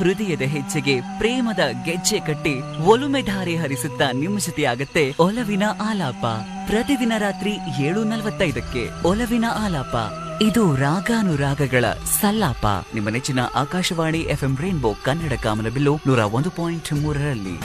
ಹೃದಯದ ಹೆಜ್ಜೆಗೆ ಪ್ರೇಮದ ಗೆಜ್ಜೆ ಕಟ್ಟಿ ಒಲುಮೆ ಧಾರೆ ಹರಿಸುತ್ತಾ ನಿಮ್ಮ ಜೊತೆಯಾಗತ್ತೆ ಒಲವಿನ ಆಲಾಪ ಪ್ರತಿದಿನ ರಾತ್ರಿ ಏಳು ನಲವತ್ತೈದಕ್ಕೆ ಒಲವಿನ ಆಲಾಪ ಇದು ರಾಗಾನುರಾಗಗಳ ಸಲ್ಲಾಪ ನಿಮ್ಮ ನೆಚ್ಚಿನ ಆಕಾಶವಾಣಿ ಎಫ್ಎಂ ರೈನ್ಬೋ ಕನ್ನಡ ಕಾಮನಬಿಲ್ಲು ನೂರ ಒಂದು ಪಾಯಿಂಟ್ ಮೂರರಲ್ಲಿ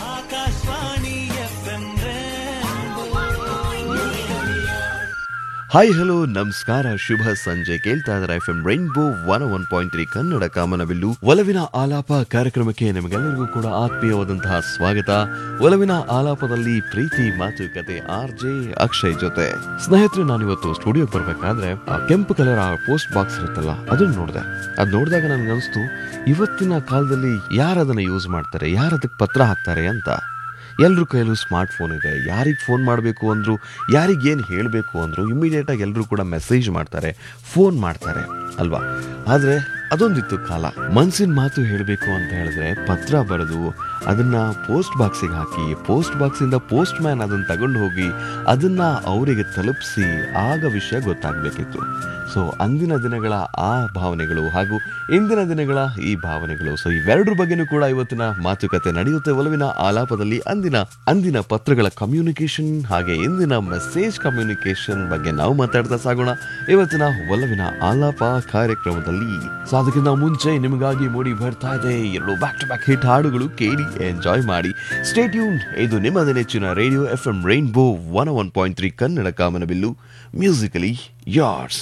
ಹಾಯ್ ಹಲೋ ನಮಸ್ಕಾರ ಶುಭ ಸಂಜೆ ಕೇಳ್ತಾ ಇದ್ದಾರೆ F M rainbow one one point three Kannada Kamanabillu ಒಲವಿನ ಆಲಾಪ ಕಾರ್ಯಕ್ರಮಕ್ಕೆ ನಿಮಗೆಲ್ಲರಿಗೂ ಕೂಡ ಆತ್ಮೀಯವಾದಂತಹ ಸ್ವಾಗತ ಒಲವಿನ ಆಲಾಪದಲ್ಲಿ ಪ್ರೀತಿ ಮಾತುಕತೆ ಆರ್ ಜೆ ಅಕ್ಷಯ್ ಜೊತೆ ಸ್ನೇಹಿತರೆ ನಾನಿವತ್ತು ಸ್ಟುಡಿಯೋಗೆ ಬರ್ಬೇಕಾದ್ರೆ ಆ ಕೆಂಪು ಕಲರ್ ಆ ಪೋಸ್ಟ್ ಬಾಕ್ಸ್ ಇರುತ್ತಲ್ಲ ಅದನ್ನ ನೋಡಿದೆ ಅದ್ ನೋಡಿದಾಗ ನನ್ಗೆ ಅನಿಸ್ತು ಇವತ್ತಿನ ಕಾಲದಲ್ಲಿ ಯಾರು ಅದನ್ನ ಯೂಸ್ ಮಾಡ್ತಾರೆ ಯಾರು ಅದಕ್ಕೆ ಪತ್ರ ಹಾಕ್ತಾರೆ ಅಂತ ಎಲ್ರ ಕೈಯಲ್ಲೂ ಸ್ಮಾರ್ಟ್ ಫೋನ್ ಇದೆ ಯಾರಿಗೆ ಫೋನ್ ಮಾಡಬೇಕು ಅಂದ್ರು ಯಾರಿಗೆ ಏನು ಹೇಳಬೇಕು ಅಂದ್ರು ಇಮಿಡಿಯೇಟಾಗಿ ಎಲ್ಲರೂ ಕೂಡ ಮೆಸೇಜ್ ಮಾಡ್ತಾರೆ ಫೋನ್ ಮಾಡ್ತಾರೆ ಅಲ್ವಾ ಆದರೆ ಅದೊಂದಿತ್ತು ಕಾಲ ಮನ್ಸಿನ ಮಾತು ಹೇಳಬೇಕು ಅಂತ ಹೇಳಿದ್ರೆ ಪತ್ರ ಬರೆದು ಅದನ್ನ ಪೋಸ್ಟ್ ಬಾಕ್ಸಿಗೆ ಹಾಕಿ ಪೋಸ್ಟ್ ಬಾಕ್ಸಿಂದ ಪೋಸ್ಟ್ ಮ್ಯಾನ್ ಅದನ್ನ ತಗೊಂಡು ಹೋಗಿ ಅದನ್ನ ಅವರಿಗೆ ತಲುಪಿಸಿ ಆಗ ವಿಷಯ ಗೊತ್ತಾಗಬೇಕಿತ್ತು ಸೊ ಅಂದಿನ ದಿನಗಳ ಆ ಭಾವನೆಗಳು ಹಾಗೂ ಇಂದಿನ ದಿನಗಳ ಈ ಭಾವನೆಗಳು ಸೊ ಇವೆರಡರ ಬಗ್ಗೆನೂ ಕೂಡ ಇವತ್ತಿನ ಮಾತುಕತೆ ನಡೆಯುತ್ತೆ ಒಲವಿನ ಆಲಾಪದಲ್ಲಿ ಅಂದಿನ ಅಂದಿನ ಪತ್ರಗಳ ಕಮ್ಯುನಿಕೇಶನ್ ಹಾಗೆ ಇಂದಿನ ಮೆಸೇಜ್ ಕಮ್ಯುನಿಕೇಶನ್ ಬಗ್ಗೆ ನಾವು ಮಾತಾಡ್ತಾ ಸಾಗೋಣ ಇವತ್ತಿನ ಒಲವಿನ ಆಲಾಪ ಕಾರ್ಯಕ್ರಮದಲ್ಲಿ ಸೊ ಅದಕ್ಕಿಂತ ಮುಂಚೆ ನಿಮಗಾಗಿ ಮೂಡಿ ಬರ್ತಾ ಇದೆ ಎರಡು ಬ್ಯಾಕ್ ಟು ಬ್ಯಾಕ್ ಹಿಟ್ ಹಾಡುಗಳು ಕೇಳಿ ಎಂಜಾಯ್ ಮಾಡಿ ಸ್ಟೇಟ್ಯೂನ್ ಇದು ನಿಮ್ಮದೇ ನೆಚ್ಚಿನ radio F M rainbow one one point three Kannada Kamanabillu musically ಯಾರ್ಸ್